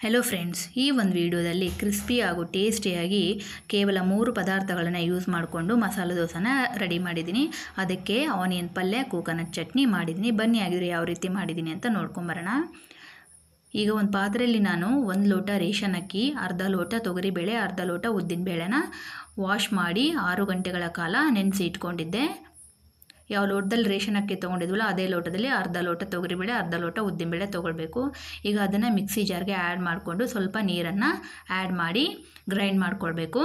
hello friends ಈ ಒಂದು ವಿಡಿಯೋದಲ್ಲಿ ಕ್ರಿಸ್ಪಿ ಹಾಗೂ ಟೇಸ್ಟಿಯಾಗಿ ಕೇವಲ ಮೂರು ಪದಾರ್ಥಗಳನ್ನು ಯೂಸ್ ಮಾಡಿಕೊಂಡು ಮಸಾಲೆ ದೋಸೆನ ರೆಡಿ ಮಾಡಿದ್ದೀನಿ ಅದಕ್ಕೆ ಆನಿಯನ್ ಪಲ್ಯ ಕೋಕೋನಟ್ ಚಟ್ನಿ ಮಾಡಿದ್ದೀನಿ ಬನ್ನಿ ಆಗಿದ್ರೆ ಯಾವ ರೀತಿ ಮಾಡಿದ್ದೀನಿ ಅಂತ ನೋಡ್ಕೊಂಬರೋಣ ಈಗ ಒಂದು ಪಾತ್ರೆಯಲ್ಲಿ ನಾನು ಒಂದು ಲೋಟ ರೇಷನ್ ಅಕ್ಕಿ ಅರ್ಧ ಲೋಟ ತೊಗರಿಬೇಳೆ ಅರ್ಧ ಲೋಟ ಉದ್ದಿನ ಬೇಳೆನ ವಾಶ್ ಮಾಡಿ ಆರು ಗಂಟೆಗಳ ಕಾಲ ನೆನೆಸಿ ಇಟ್ಕೊಂಡಿದ್ದೆ ಯಾವ ಲೋಟದಲ್ಲಿ ರೇಷನ್ ಅಕ್ಕಿ ತೊಗೊಂಡಿದ್ವಲ್ಲ ಅದೇ ಲೋಟದಲ್ಲಿ ಅರ್ಧ ಲೋಟ ತೊಗರಿಬೇಳೆ ಅರ್ಧ ಲೋಟ ಉದ್ದಿನಬೇಳೆ ತೊಗೊಳ್ಬೇಕು ಈಗ ಅದನ್ನು ಮಿಕ್ಸಿ ಜಾರ್ಗೆ ಆ್ಯಡ್ ಮಾಡಿಕೊಂಡು ಸ್ವಲ್ಪ ನೀರನ್ನು ಆ್ಯಡ್ ಮಾಡಿ ಗ್ರೈಂಡ್ ಮಾಡಿಕೊಳ್ಬೇಕು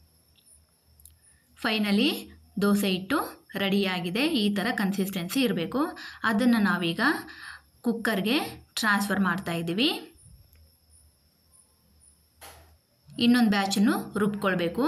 ಫೈನಲಿ ದೋಸೆ ಹಿಟ್ಟು ರೆಡಿಯಾಗಿದೆ ಈ ಥರ ಕನ್ಸಿಸ್ಟೆನ್ಸಿ ಇರಬೇಕು ಅದನ್ನು ನಾವೀಗ ಕುಕ್ಕರ್ಗೆ ಟ್ರಾನ್ಸ್ಫರ್ ಮಾಡ್ತಾ ಇದ್ದೀವಿ ಇನ್ನೊಂದು ಬ್ಯಾಚನ್ನು ರುಬ್ಕೊಳ್ಬೇಕು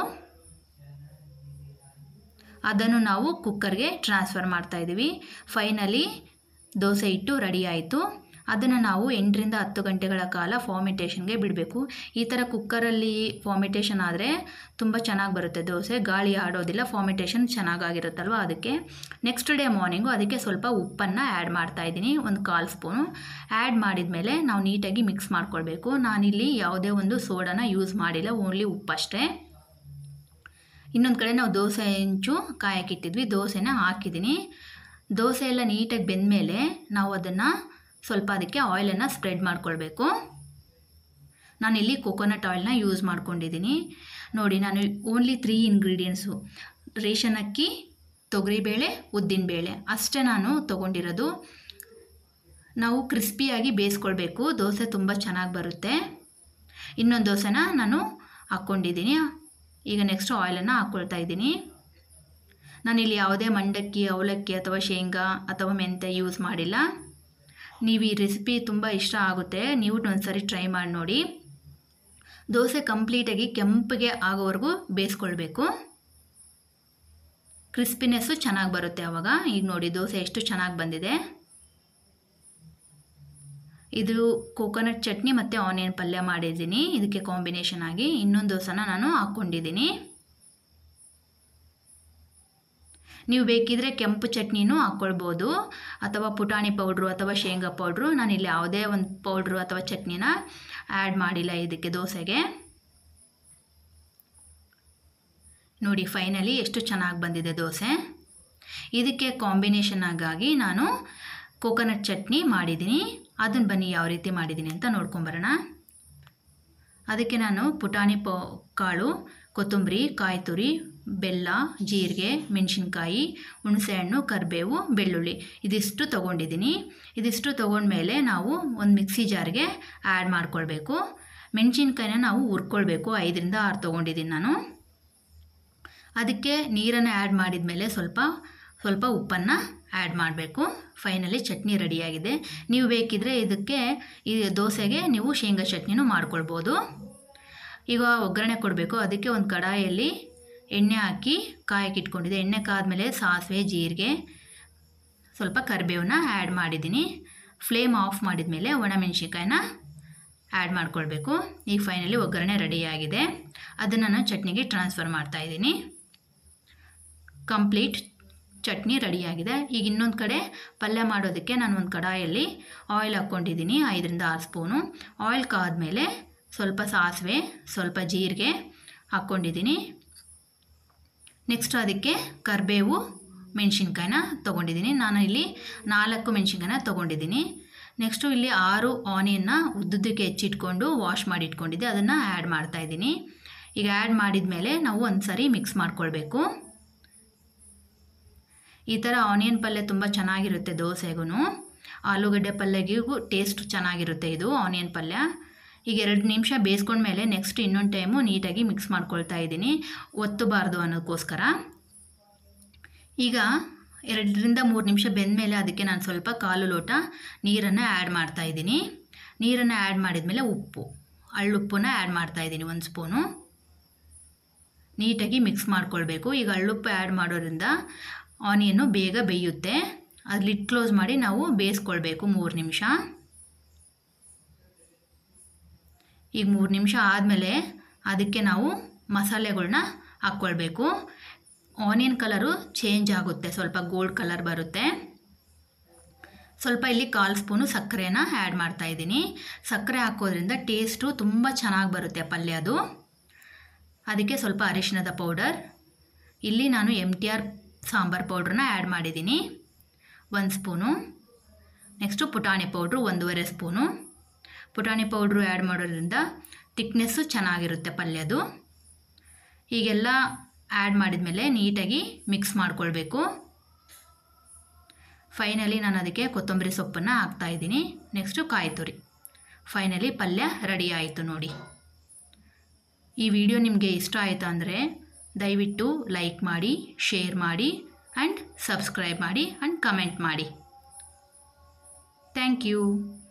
ಅದನ್ನು ನಾವು ಕುಕ್ಕರ್ಗೆ ಟ್ರಾನ್ಸ್ಫರ್ ಮಾಡ್ತಾ ಇದ್ದೀವಿ ಫೈನಲಿ ದೋಸೆ ಹಿಟ್ಟು ರೆಡಿ ಆಯಿತು ಅದನ್ನು ನಾವು ಎಂಟರಿಂದ ಹತ್ತು ಗಂಟೆಗಳ ಕಾಲ ಫಾರ್ಮಿಟೇಷನ್ಗೆ ಬಿಡಬೇಕು ಈ ಥರ ಕುಕ್ಕರಲ್ಲಿ ಫಾರ್ಮಿಟೇಷನ್ ಆದರೆ ತುಂಬ ಚೆನ್ನಾಗಿ ಬರುತ್ತೆ ದೋಸೆ ಗಾಳಿ ಆಡೋದಿಲ್ಲ ಫಾರ್ಮಿಟೇಷನ್ ಚೆನ್ನಾಗಾಗಿರುತ್ತಲ್ವ ಅದಕ್ಕೆ ನೆಕ್ಸ್ಟ್ ಡೇ ಮಾರ್ನಿಂಗು ಅದಕ್ಕೆ ಸ್ವಲ್ಪ ಉಪ್ಪನ್ನು ಆ್ಯಡ್ ಮಾಡ್ತಾ ಇದ್ದೀನಿ ಒಂದು ಕಾಲು ಸ್ಪೂನು ಆ್ಯಡ್ ಮಾಡಿದ ಮೇಲೆ ನಾವು ನೀಟಾಗಿ ಮಿಕ್ಸ್ ಮಾಡ್ಕೊಳ್ಬೇಕು ನಾನಿಲ್ಲಿ ಯಾವುದೇ ಒಂದು ಸೋಡಾನ ಯೂಸ್ ಮಾಡಿಲ್ಲ ಓನ್ಲಿ ಉಪ್ಪಷ್ಟೇ ಇನ್ನೊಂದು ಕಡೆ ನಾವು ದೋಸೆ ಹೆಂಚು ಕಾಯಕ್ಕಿಟ್ಟಿದ್ವಿ ದೋಸೆನ ಹಾಕಿದ್ದೀನಿ ದೋಸೆ ಎಲ್ಲ ನೀಟಾಗಿ ಬೆಂದಮೇಲೆ ನಾವು ಅದನ್ನು ಸ್ವಲ್ಪ ಅದಕ್ಕೆ ಆಯಿಲನ್ನು ಸ್ಪ್ರೆಡ್ ಮಾಡ್ಕೊಳ್ಬೇಕು ನಾನಿಲ್ಲಿ ಕೊಕೊನಟ್ ಆಯಿಲ್ನ ಯೂಸ್ ಮಾಡ್ಕೊಂಡಿದ್ದೀನಿ ನೋಡಿ ನಾನು ಓನ್ಲಿ ತ್ರೀ ಇಂಗ್ರೀಡಿಯೆಂಟ್ಸು ರೇಷನ್ ಅಕ್ಕಿ ತೊಗರಿಬೇಳೆ ಉದ್ದಿನಬೇಳೆ ಅಷ್ಟೇ ನಾನು ತೊಗೊಂಡಿರೋದು ನಾವು ಕ್ರಿಸ್ಪಿಯಾಗಿ ಬೇಯಿಸ್ಕೊಳ್ಬೇಕು ದೋಸೆ ತುಂಬ ಚೆನ್ನಾಗಿ ಬರುತ್ತೆ ಇನ್ನೊಂದು ದೋಸೆನ ನಾನು ಹಾಕ್ಕೊಂಡಿದ್ದೀನಿ ಈಗ ನೆಕ್ಸ್ಟ್ ಆಯಿಲನ್ನು ಹಾಕ್ಕೊಳ್ತಾ ಇದ್ದೀನಿ ನಾನಿಲ್ಲಿ ಯಾವುದೇ ಮಂಡಕ್ಕಿ ಅವಲಕ್ಕಿ ಅಥವಾ ಶೇಂಗಾ ಅಥವಾ ಮೆಂತೆ ಯೂಸ್ ಮಾಡಿಲ್ಲ ನೀವು ಈ ರೆಸಿಪಿ ತುಂಬ ಇಷ್ಟ ಆಗುತ್ತೆ ನೀವು ಒಂದ್ಸರಿ ಟ್ರೈ ಮಾಡಿ ನೋಡಿ ದೋಸೆ ಕಂಪ್ಲೀಟಾಗಿ ಕೆಂಪಗೆ ಆಗೋವರೆಗೂ ಬೇಯಿಸ್ಕೊಳ್ಬೇಕು ಕ್ರಿಸ್ಪಿನೆಸ್ಸು ಚೆನ್ನಾಗಿ ಬರುತ್ತೆ ಆವಾಗ ಈಗ ನೋಡಿ ದೋಸೆ ಎಷ್ಟು ಚೆನ್ನಾಗಿ ಬಂದಿದೆ ಇದು ಕೋಕೋನಟ್ ಚಟ್ನಿ ಮತ್ತು ಆನಿಯನ್ ಪಲ್ಯ ಮಾಡಿದ್ದೀನಿ ಇದಕ್ಕೆ ಕಾಂಬಿನೇಷನ್ ಆಗಿ ಇನ್ನೊಂದು ದೋಸೆನ ನಾನು ಹಾಕ್ಕೊಂಡಿದ್ದೀನಿ ನೀವು ಬೇಕಿದ್ರೆ ಕೆಂಪು ಚಟ್ನಿನೂ ಹಾಕ್ಕೊಳ್ಬೋದು ಅಥವಾ ಪುಟಾಣಿ ಪೌಡ್ರು ಅಥವಾ ಶೇಂಗಾ ಪೌಡ್ರು ನಾನಿಲ್ಲಿ ಯಾವುದೇ ಒಂದು ಪೌಡ್ರು ಅಥವಾ ಚಟ್ನಿನ ಆ್ಯಡ್ ಮಾಡಿಲ್ಲ ಇದಕ್ಕೆ ದೋಸೆಗೆ ನೋಡಿ ಫೈನಲಿ ಎಷ್ಟು ಚೆನ್ನಾಗಿ ಬಂದಿದೆ ದೋಸೆ ಇದಕ್ಕೆ ಕಾಂಬಿನೇಷನ್ ಆಗಾಗಿ ನಾನು ಕೋಕೋನಟ್ ಚಟ್ನಿ ಮಾಡಿದ್ದೀನಿ ಅದನ್ನು ಬನ್ನಿ ಯಾವ ರೀತಿ ಮಾಡಿದ್ದೀನಿ ಅಂತ ನೋಡ್ಕೊಂಬರೋಣ ಅದಕ್ಕೆ ನಾನು ಪುಟಾಣಿ ಪೊ ಕಾಳು ಕೊತ್ತಂಬರಿ ಕಾಯಿ ತುರಿ ಬೆಲ್ಲ ಜೀರಿಗೆ ಮೆಣಸಿನ್ಕಾಯಿ ಹುಣಸೆಹಣ್ಣು ಕರಿಬೇವು ಬೆಳ್ಳುಳ್ಳಿ ಇದಿಷ್ಟು ತೊಗೊಂಡಿದ್ದೀನಿ ಇದಿಷ್ಟು ತೊಗೊಂಡ್ಮೇಲೆ ನಾವು ಒಂದು ಮಿಕ್ಸಿ ಜಾರ್ಗೆ ಆ್ಯಡ್ ಮಾಡ್ಕೊಳ್ಬೇಕು ಮೆಣಸಿನ್ಕಾಯಿನ ನಾವು ಹುರ್ಕೊಳ್ಬೇಕು ಐದರಿಂದ ಆರು ತೊಗೊಂಡಿದ್ದೀನಿ ನಾನು ಅದಕ್ಕೆ ನೀರನ್ನು ಆ್ಯಡ್ ಮಾಡಿದ ಮೇಲೆ ಸ್ವಲ್ಪ ಸ್ವಲ್ಪ ಉಪ್ಪನ್ನು ಆ್ಯಡ್ ಮಾಡಬೇಕು ಫೈನಲಿ ಚಟ್ನಿ ರೆಡಿಯಾಗಿದೆ ನೀವು ಬೇಕಿದ್ದರೆ ಇದಕ್ಕೆ ಈ ದೋಸೆಗೆ ನೀವು ಶೇಂಗಾ ಚಟ್ನಿನೂ ಮಾಡ್ಕೊಳ್ಬೋದು ಈಗ ಒಗ್ಗರಣೆ ಕೊಡಬೇಕು ಅದಕ್ಕೆ ಒಂದು ಕಡಾಯಲ್ಲಿ ಎಣ್ಣೆ ಹಾಕಿ ಕಾಯಕ್ಕೆ ಇಟ್ಕೊಂಡಿದ್ದೆ ಎಣ್ಣೆ ಕಾದ್ಮೇಲೆ ಸಾಸಿವೆ ಜೀರಿಗೆ ಸ್ವಲ್ಪ ಕರಿಬೇವನ್ನ ಆ್ಯಡ್ ಮಾಡಿದ್ದೀನಿ ಫ್ಲೇಮ್ ಆಫ್ ಮಾಡಿದ ಮೇಲೆ ಒಣಮೆಣ್ಸಿನ್ಕಾಯಿನ ಆ್ಯಡ್ ಮಾಡ್ಕೊಳ್ಬೇಕು ಈಗ ಫೈನಲಿ ಒಗ್ಗರಣೆ ರೆಡಿಯಾಗಿದೆ ಅದನ್ನು ನಾನು ಚಟ್ನಿಗೆ ಟ್ರಾನ್ಸ್ಫರ್ ಮಾಡ್ತಾಯಿದ್ದೀನಿ ಕಂಪ್ಲೀಟ್ ಚಟ್ನಿ ರೆಡಿಯಾಗಿದೆ ಈಗ ಇನ್ನೊಂದು ಕಡೆ ಪಲ್ಯ ಮಾಡೋದಕ್ಕೆ ನಾನು ಒಂದು ಕಡಾಯಲ್ಲಿ ಆಯಿಲ್ ಹಾಕ್ಕೊಂಡಿದ್ದೀನಿ ಐದರಿಂದ ಆರು ಸ್ಪೂನು ಆಯಿಲ್ ಕಾದ್ಮೇಲೆ ಸ್ವಲ್ಪ ಸಾಸಿವೆ ಸ್ವಲ್ಪ ಜೀರಿಗೆ ಹಾಕ್ಕೊಂಡಿದ್ದೀನಿ ನೆಕ್ಸ್ಟ್ ಅದಕ್ಕೆ ಕರಿಬೇವು ಮೆಣಸಿನ್ಕಾಯಿನ ತೊಗೊಂಡಿದ್ದೀನಿ ನಾನು ಇಲ್ಲಿ ನಾಲ್ಕು ಮೆಣಸಿನ್ಕಾಯಿನ ತೊಗೊಂಡಿದ್ದೀನಿ ನೆಕ್ಸ್ಟು ಇಲ್ಲಿ ಆರು ಆನಿಯನ್ನ ಉದ್ದುದ್ದಕ್ಕೆ ಹೆಚ್ಚಿಟ್ಕೊಂಡು ವಾಶ್ ಮಾಡಿ ಇಟ್ಕೊಂಡಿದ್ದೆ ಅದನ್ನು ಆ್ಯಡ್ ಮಾಡ್ತಾಯಿದ್ದೀನಿ ಈಗ ಆ್ಯಡ್ ಮಾಡಿದ ಮೇಲೆ ನಾವು ಒಂದು ಸರಿ ಮಿಕ್ಸ್ ಮಾಡ್ಕೊಳ್ಬೇಕು ಈ ಥರ ಆನಿಯನ್ ಪಲ್ಯ ತುಂಬ ಚೆನ್ನಾಗಿರುತ್ತೆ ದೋಸೆಗೂ ಆಲೂಗಡ್ಡೆ ಪಲ್ಯಗಿಗೂ ಟೇಸ್ಟ್ ಚೆನ್ನಾಗಿರುತ್ತೆ ಇದು ಆನಿಯನ್ ಪಲ್ಯ ಈಗ ಎರಡು ನಿಮಿಷ ಬೇಯಿಸ್ಕೊಂಡ್ಮೇಲೆ ನೆಕ್ಸ್ಟ್ ಇನ್ನೊಂದು ಟೈಮು ನೀಟಾಗಿ ಮಿಕ್ಸ್ ಮಾಡ್ಕೊಳ್ತಾ ಇದ್ದೀನಿ ಒತ್ತಬಾರ್ದು ಅನ್ನೋದಕ್ಕೋಸ್ಕರ ಈಗ ಎರಡರಿಂದ ಮೂರು ನಿಮಿಷ ಬೆಂದಮೇಲೆ ಅದಕ್ಕೆ ನಾನು ಸ್ವಲ್ಪ ಕಾಲು ಲೋಟ ನೀರನ್ನು ಆ್ಯಡ್ ಮಾಡ್ತಾಯಿದ್ದೀನಿ ನೀರನ್ನು ಆ್ಯಡ್ ಮಾಡಿದ್ಮೇಲೆ ಉಪ್ಪು ಹಳ್ಳುಪ್ಪನ್ನ ಆ್ಯಡ್ ಮಾಡ್ತಾಯಿದ್ದೀನಿ ಒಂದು ಸ್ಪೂನು ನೀಟಾಗಿ ಮಿಕ್ಸ್ ಮಾಡ್ಕೊಳ್ಬೇಕು ಈಗ ಹಳ್ಳುಪ್ಪು ಆ್ಯಡ್ ಮಾಡೋದ್ರಿಂದ ಆನಿಯನ್ನು ಬೇಗ ಬೇಯುತ್ತೆ ಅದು ಲಿಡ್ ಕ್ಲೋಸ್ ಮಾಡಿ ನಾವು ಬೇಯಿಸ್ಕೊಳ್ಬೇಕು ಮೂರು ನಿಮಿಷ ಈಗ ಮೂರು ನಿಮಿಷ ಆದಮೇಲೆ ಅದಕ್ಕೆ ನಾವು ಮಸಾಲೆಗಳ್ನ ಹಾಕ್ಕೊಳ್ಬೇಕು ಆನಿಯನ್ ಕಲರು ಚೇಂಜ್ ಆಗುತ್ತೆ ಸ್ವಲ್ಪ ಗೋಲ್ಡ್ ಕಲರ್ ಬರುತ್ತೆ ಸ್ವಲ್ಪ ಇಲ್ಲಿ ಕಾಲು ಸ್ಪೂನು ಸಕ್ಕರೆನ ಆ್ಯಡ್ ಮಾಡ್ತಾ ಇದ್ದೀನಿ ಸಕ್ಕರೆ ಹಾಕೋದ್ರಿಂದ ಟೇಸ್ಟು ತುಂಬ ಚೆನ್ನಾಗಿ ಬರುತ್ತೆ ಪಲ್ಯ ಅದು ಅದಕ್ಕೆ ಸ್ವಲ್ಪ ಅರಿಶಿಣದ ಪೌಡರ್ ಇಲ್ಲಿ ನಾನು ಎಮ್ ಟಿ ಆರ್ ಸಾಂಬಾರ್ ಪೌಡ್ರನ್ನ ಆ್ಯಡ್ ಮಾಡಿದ್ದೀನಿ ಒಂದು ಸ್ಪೂನು ನೆಕ್ಸ್ಟು ಪುಟಾಣಿ ಪೌಡ್ರು ಒಂದೂವರೆ ಸ್ಪೂನು ಪುಟಾಣಿ ಪೌಡ್ರು ಆ್ಯಡ್ ಮಾಡೋದ್ರಿಂದ ತಿಕ್ನೆಸ್ಸು ಚೆನ್ನಾಗಿರುತ್ತೆ ಪಲ್ಯದು ಹೀಗೆಲ್ಲ ಆ್ಯಡ್ ಮಾಡಿದ್ಮೇಲೆ ನೀಟಾಗಿ ಮಿಕ್ಸ್ ಮಾಡ್ಕೊಳ್ಬೇಕು ಫೈನಲಿ ನಾನು ಅದಕ್ಕೆ ಕೊತ್ತಂಬರಿ ಸೊಪ್ಪನ್ನು ಹಾಕ್ತಾಯಿದ್ದೀನಿ ನೆಕ್ಸ್ಟು ಕಾಯಿ ತುರಿ ಫೈನಲಿ ಪಲ್ಯ ರೆಡಿ ಆಯಿತು ನೋಡಿ ಈ ವಿಡಿಯೋ ನಿಮಗೆ ಇಷ್ಟ ಆಯಿತು ಅಂದರೆ ದಯವಿಟ್ಟು ಲೈಕ್ ಮಾಡಿ ಶೇರ್ ಮಾಡಿ ಆ್ಯಂಡ್ ಸಬ್ಸ್ಕ್ರೈಬ್ ಮಾಡಿ ಆ್ಯಂಡ್ ಕಮೆಂಟ್ ಮಾಡಿ ಥ್ಯಾಂಕ್ ಯು